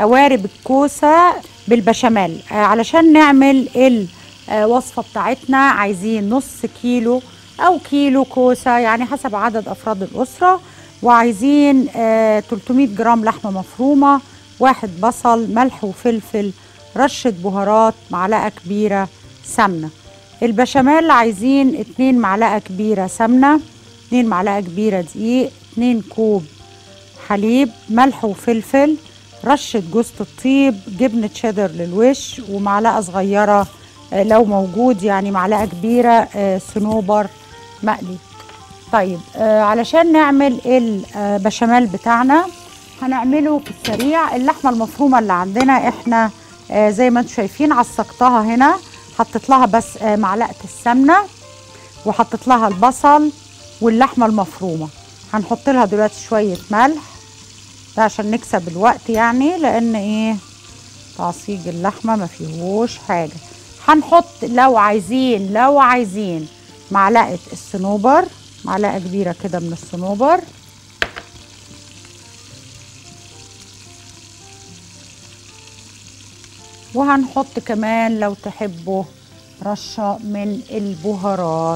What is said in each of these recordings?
قوارب الكوسه بالبشاميل آه، علشان نعمل الوصفه بتاعتنا عايزين نص كيلو او كيلو كوسه يعني حسب عدد افراد الاسره وعايزين آه، 300 جرام لحمه مفرومه واحد بصل ملح وفلفل رشه بهارات معلقه كبيره سمنه البشاميل عايزين 2 معلقه كبيره سمنه 2 معلقه كبيره دقيق 2 كوب حليب ملح وفلفل رشة جوز الطيب جبنة شيدر للوش ومعلقة صغيرة آه، لو موجود يعني معلقة كبيرة آه، صنوبر مقلي طيب آه، علشان نعمل البشاميل بتاعنا هنعمله في السريع اللحمة المفرومة اللي عندنا احنا آه، زي ما انتم شايفين عصقتها هنا حطيت لها بس آه، معلقة السمنة وحطيت لها البصل واللحمة المفرومة هنحط لها دلوقتي شوية ملح ده عشان نكسب الوقت يعني لان ايه تعصيج اللحمه ما فيهوش حاجه هنحط لو عايزين لو عايزين معلقه الصنوبر معلقه كبيره كده من الصنوبر وهنحط كمان لو تحبوا رشه من البهارات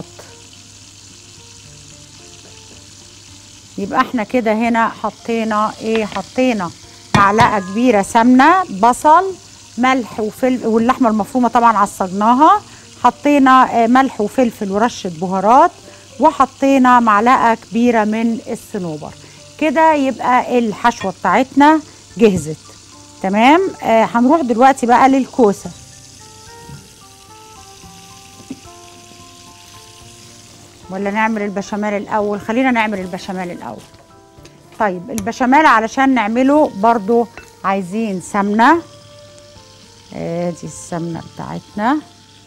يبقى احنا كده هنا حطينا ايه حطينا معلقه كبيره سمنه بصل ملح وفلفل واللحمه المفرومه طبعا عصجناها حطينا آه، ملح وفلفل ورشه بهارات وحطينا معلقه كبيره من الصنوبر كده يبقى الحشوه بتاعتنا جهزت تمام آه هنروح دلوقتي بقى للكوسه ولا نعمل البشاميل الاول خلينا نعمل البشاميل الاول طيب البشاميل علشان نعمله برضو عايزين سمنه ادي السمنه بتاعتنا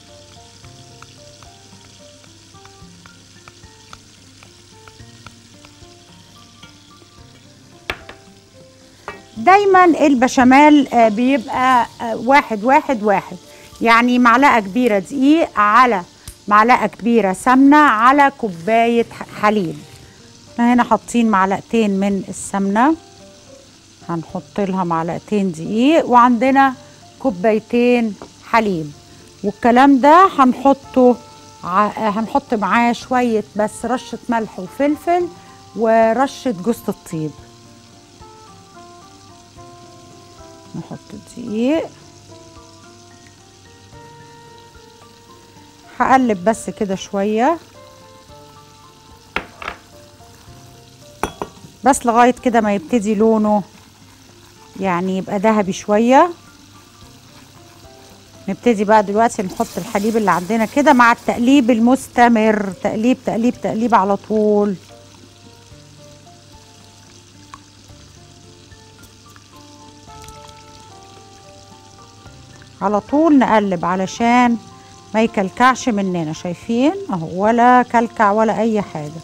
دايما البشاميل آه، بيبقى آه، واحد واحد واحد يعني معلقه كبيره دقيق على معلقه كبيره سمنه على كوبايه ح- حليب احنا هنا حاطين معلقتين من السمنه هنحط لها معلقتين دقيق وعندنا كوبايتين حليب والكلام ده هنحطه ع- هنحط معاه شويه بس رشه ملح وفلفل ورشه جوز الطيب نحط الدقيق هقلب بس كده شويه بس لغايه كده ما يبتدي لونه يعني يبقى ذهبي شويه نبتدي بقى دلوقتي نحط الحليب اللي عندنا كده مع التقليب المستمر تقليب تقليب تقليب على طول على طول نقلب علشان ما يكلكعش مننا شايفين اهو ولا كلكع ولا اي حاجه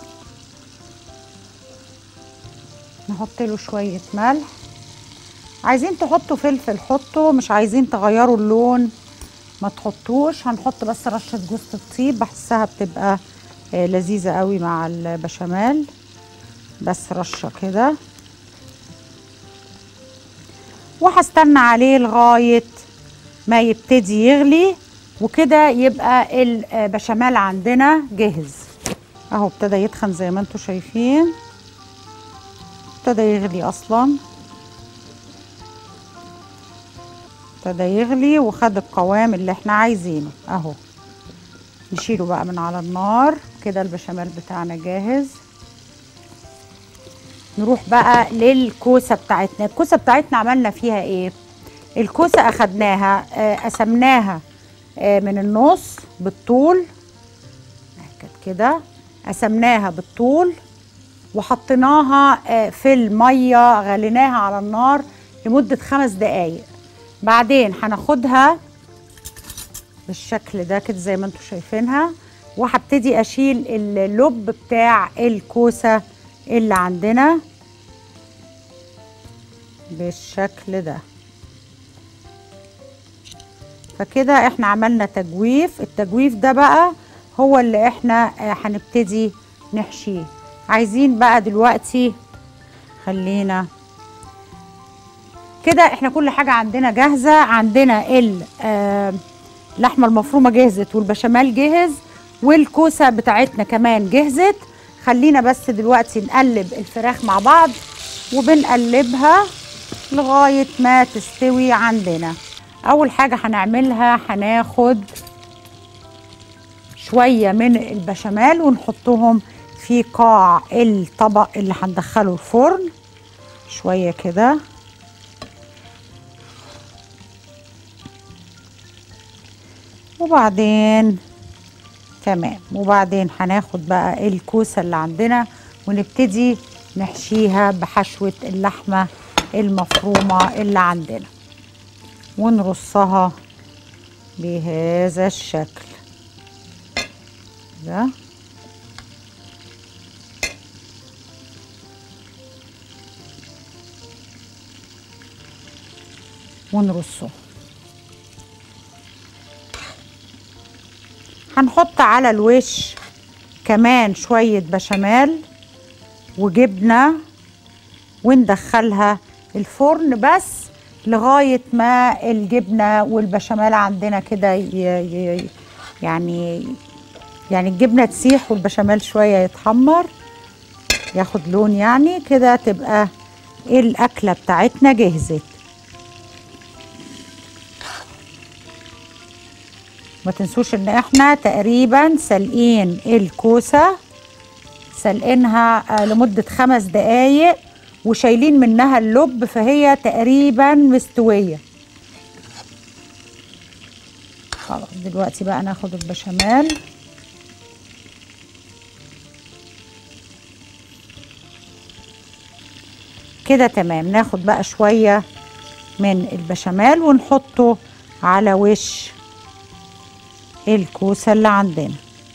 نحط له شويه ملح عايزين تحطوا فلفل حطوا مش عايزين تغيروا اللون ما تحطوش هنحط بس رشه جوز الطيب بحسها بتبقى آه، لذيذه قوي مع البشاميل بس رشه كده وهستنى عليه لغايه ما يبتدي يغلي وكده يبقى البشاميل عندنا جاهز اهو ابتدى يتخن زي ما انتم شايفين ابتدى يغلي اصلا ابتدى يغلي وخد القوام اللي احنا عايزينه اهو نشيله بقى من على النار كده البشاميل بتاعنا جاهز نروح بقى للكوسه بتاعتنا الكوسه بتاعتنا عملنا فيها ايه الكوسه اخدناها آه، قسمناها آه، من النص بالطول كانت كده قسمناها بالطول وحطيناها آه، في الميه غليناها على النار لمده خمس دقايق بعدين هناخدها بالشكل ده كده زي ما انتم شايفينها وهبتدي اشيل اللب بتاع الكوسه اللي عندنا بالشكل ده فكده احنا عملنا تجويف التجويف ده بقى هو اللي احنا آه، هنبتدي نحشيه عايزين بقى دلوقتي خلينا كده احنا كل حاجه عندنا جاهزه عندنا اللحمه المفرومه جهزت والبشاميل جهز والكوسه بتاعتنا كمان جهزت خلينا بس دلوقتي نقلب الفراخ مع بعض وبنقلبها لغايه ما تستوي عندنا اول حاجه هنعملها هناخد شويه من البشاميل ونحطهم في قاع الطبق اللي هندخله الفرن شويه كده وبعدين تمام وبعدين هناخد بقى الكوسه اللي عندنا ونبتدي نحشيها بحشوه اللحمه المفرومه اللي عندنا ونرصها بهذا الشكل ده ونرصه هنحط على الوش كمان شوية بشاميل وجبنة وندخلها الفرن بس لغاية ما الجبنة والبشاميل عندنا كده يعني يعني الجبنة تسيح والبشاميل شوية يتحمر ياخد لون يعني كده تبقى الأكلة بتاعتنا جهزت ما تنسوش ان احنا تقريبا سلقين الكوسة سلقينها لمدة خمس دقايق وشايلين منها اللب فهي تقريبا مستوية خلاص دلوقتي بقى ناخد البشاميل كده تمام ناخد بقى شوية من البشاميل ونحطه على وش الكوسة اللي عندنا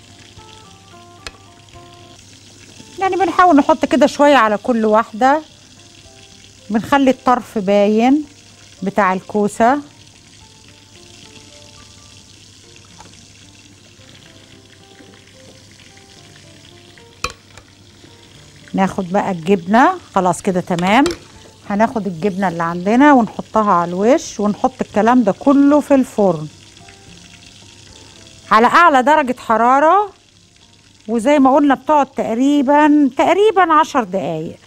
يعني بنحاول نحط كده شوية على كل واحدة بنخلي الطرف باين بتاع الكوسة ناخد بقى الجبنة خلاص كده تمام هناخد الجبنة اللي عندنا ونحطها على الوش ونحط الكلام ده كله في الفرن على اعلى درجة حرارة وزي ما قلنا بتقعد تقريبا تقريبا عشر دقايق